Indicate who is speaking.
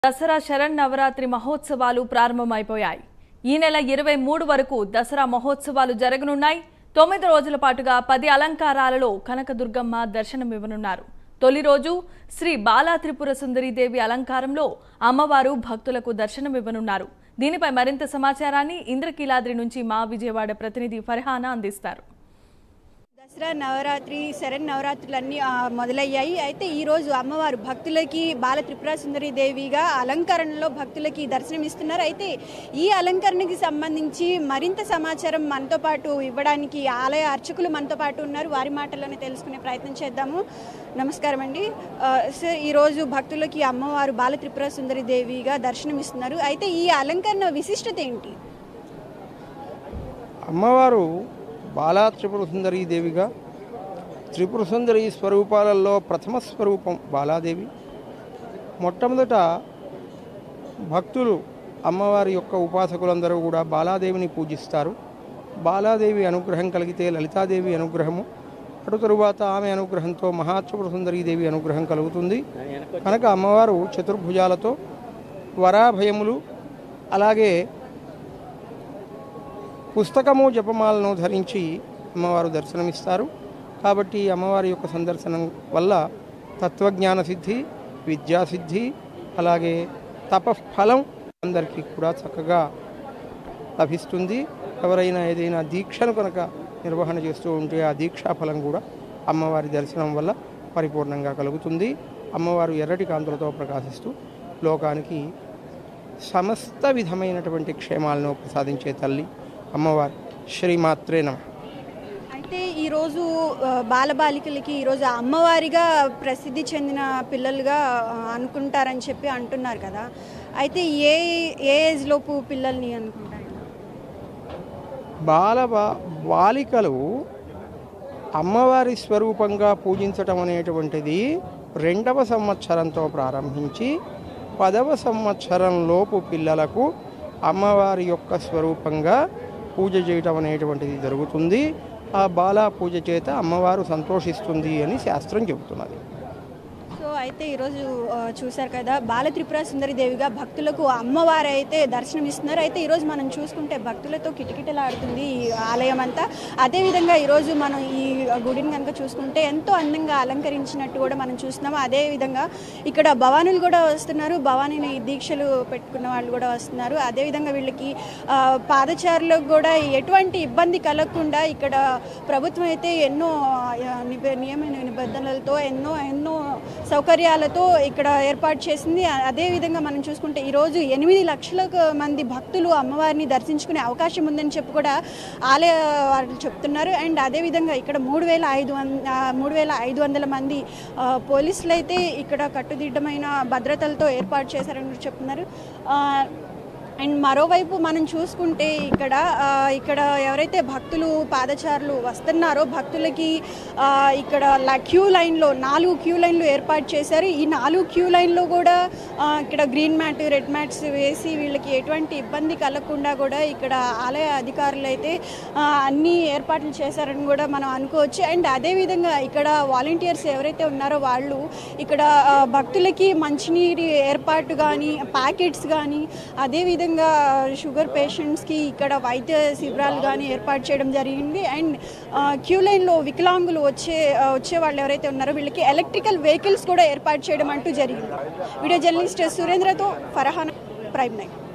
Speaker 1: దసరా శరన్నవరాత్రి మహోత్సవాలు ప్రారంభమైపోయాయి ఈ నెల ఇరవై మూడు వరకు దసరా మహోత్సవాలు జరగనున్నాయి తొమ్మిది రోజుల పాటుగా పది అలంకారాలలో కనకదుర్గమ్మ దర్శనమివ్వనున్నారు తొలి రోజు శ్రీ బాలా త్రిపుర సుందరీదేవి అలంకారంలో అమ్మవారు భక్తులకు దర్శనమివ్వనున్నారు దీనిపై మరింత సమాచారాన్ని ఇంద్రకీలాద్రి నుంచి మా విజయవాడ ప్రతినిధి ఫర్హానా అందిస్తారు
Speaker 2: దసరా నవరాత్రి శరణ్ నవరాత్రులు అన్నీ ఆ, మొదలయ్యాయి అయితే ఈ రోజు అమ్మవారు భక్తులకి బాల త్రిపుర సుందరి దేవిగా అలంకరణలో భక్తులకి దర్శనం ఇస్తున్నారు అయితే ఈ అలంకరణకి సంబంధించి మరింత సమాచారం మనతో పాటు ఇవ్వడానికి ఆలయ అర్చకులు మనతో పాటు ఉన్నారు వారి మాటల్లోనే తెలుసుకునే ప్రయత్నం చేద్దాము నమస్కారం అండి ఆ, సార్ ఈరోజు భక్తులకి అమ్మవారు బాల త్రిపుర సుందరి దేవిగా దర్శనం ఇస్తున్నారు అయితే ఈ అలంకరణ విశిష్టత ఏంటి
Speaker 3: అమ్మవారు బాలా త్రిపుర సుందరీ దేవిగా త్రిపుర సుందరి స్వరూపాలలో ప్రథమ స్వరూపం బాలాదేవి మొట్టమొదట భక్తులు అమ్మవారి యొక్క ఉపాసకులందరూ కూడా బాలాదేవిని పూజిస్తారు బాలాదేవి అనుగ్రహం కలిగితే లలితాదేవి అనుగ్రహము అటు తరువాత ఆమె అనుగ్రహంతో మహాత్రిపుర సుందరీ దేవి అనుగ్రహం కలుగుతుంది కనుక అమ్మవారు చతుర్భుజాలతో వరాభయములు అలాగే పుస్తకము జపమాలను ధరించి అమ్మవారు దర్శనమిస్తారు కాబట్టి అమ్మవారి యొక్క సందర్శనం వల్ల తత్వజ్ఞాన సిద్ధి విద్యాసిద్ధి అలాగే తపఫలం అందరికీ కూడా చక్కగా లభిస్తుంది ఎవరైనా ఏదైనా దీక్షను కనుక నిర్వహణ చేస్తూ ఉంటే ఆ దీక్షా ఫలం కూడా అమ్మవారి దర్శనం వల్ల పరిపూర్ణంగా కలుగుతుంది అమ్మవారు ఎర్రటి కాంతులతో ప్రకాశిస్తూ లోకానికి సమస్త విధమైనటువంటి క్షేమాలను ప్రసాదించే తల్లి అమ్మవారు శ్రీమాత్రే నమ
Speaker 2: అయితే ఈరోజు ఆ, బాలబాలికలకి ఈరోజు అమ్మవారిగా ప్రసిద్ధి చెందిన పిల్లలుగా ఆ, అనుకుంటారని చెప్పి అంటున్నారు కదా అయితే ఏ ఏ ఏజ్ లోపు పిల్లల్ని అనుకుంటారు
Speaker 3: బాల బా- బాలికలు అమ్మవారి స్వరూపంగా పూజించటం అనేటువంటిది రెండవ సంవత్సరంతో ప్రారంభించి పదవ సంవత్సరం లోపు పిల్లలకు అమ్మవారి యొక్క స్వరూపంగా పూజ చేయటం అనేటువంటిది జరుగుతుంది ఆ బాలా పూజ చేత అమ్మవారు సంతోషిస్తుంది అని శాస్త్రం చెబుతున్నది
Speaker 2: సో అయితే ఈరోజు ఆ, చూశారు కదా బాల త్రిపుర సుందరి దేవిగా భక్తులకు అమ్మవారు అయితే దర్శనం ఇస్తున్నారు అయితే ఈరోజు మనం చూసుకుంటే భక్తులతో కిటకిటలాడుతుంది ఈ ఆలయం అంతా అదేవిధంగా ఈరోజు మనం ఈ గుడిని కనుక చూసుకుంటే ఎంతో అందంగా అలంకరించినట్టు కూడా మనం చూస్తున్నాము అదేవిధంగా ఇక్కడ భవానీలు కూడా వస్తున్నారు భవానీని దీక్షలు పెట్టుకున్న వాళ్ళు కూడా వస్తున్నారు అదేవిధంగా వీళ్ళకి ఆ, పాదచారులకు కూడా ఎటువంటి ఇబ్బంది కలగకుండా ఇక్కడ ప్రభుత్వం అయితే ఎన్నో ఆ, నిబ- నియమ నిబంధనలతో ఎన్నో ఎన్నో సౌకర్యాలతో ఇక్కడ ఏర్పాటు చేసింది అ- అదేవిధంగా మనం చూసుకుంటే ఈరోజు ఎనిమిది లక్షల మంది భక్తులు అమ్మవారిని దర్శించుకునే అవకాశం ఉందని చెప్పి కూడా ఆలయ వాళ్ళు చెప్తున్నారు అండ్ అదేవిధంగా ఇక్కడ మూడు వేల ఐదు వం మూడు వేల ఐదు వందల మంది ఆ, పోలీసులు అయితే ఇక్కడ కట్టుదిట్టమైన భద్రతలతో ఏర్పాటు చేశారని కూడా చెప్తున్నారు ఆ, అండ్ మరోవైపు మనం చూసుకుంటే ఇక్కడ ఆ, ఇక్కడ ఎవరైతే భక్తులు పాదచారులు వస్తున్నారో భక్తులకి ఆ, ఇక్కడ ల- క్యూ లైన్లో నాలుగు క్యూ లైన్లు ఏర్పాటు చేశారు ఈ నాలుగు క్యూ లైన్లో కూడా ఆ, ఇక్కడ గ్రీన్ మ్యాట్ రెడ్ మ్యాట్స్ వేసి వీళ్ళకి ఎటువంటి ఇబ్బంది కలగకుండా కూడా ఇక్కడ ఆలయ అధికారులు అయితే ఆ, అన్ని ఏర్పాట్లు చేశారని కూడా మనం అనుకోవచ్చు అండ్ అదేవిధంగా ఇక్కడ వాలంటీర్స్ ఎవరైతే ఉన్నారో వాళ్ళు ఇక్కడ ఆ, భక్తులకి మంచినీరు ఏర్పాటు కానీ ప్యాకెట్స్ కానీ అదేవిధంగా షుగర్ పేషెంట్స్కి ఇక్కడ వైద్య శిబిరాలు కానీ ఏర్పాటు చేయడం జరిగింది అండ్ క్యూ లైన్లో వికలాంగులు వచ్చే ఆ, వచ్చే వాళ్ళు ఎవరైతే ఉన్నారో వీళ్ళకి ఎలక్ట్రికల్ వెహికల్స్ కూడా ఏర్పాటు చేయడం అంటూ జరిగింది వీడియో జర్నలిస్ట్ సురేంద్రతో ఫరహాన్ ప్రైమ్ నైన్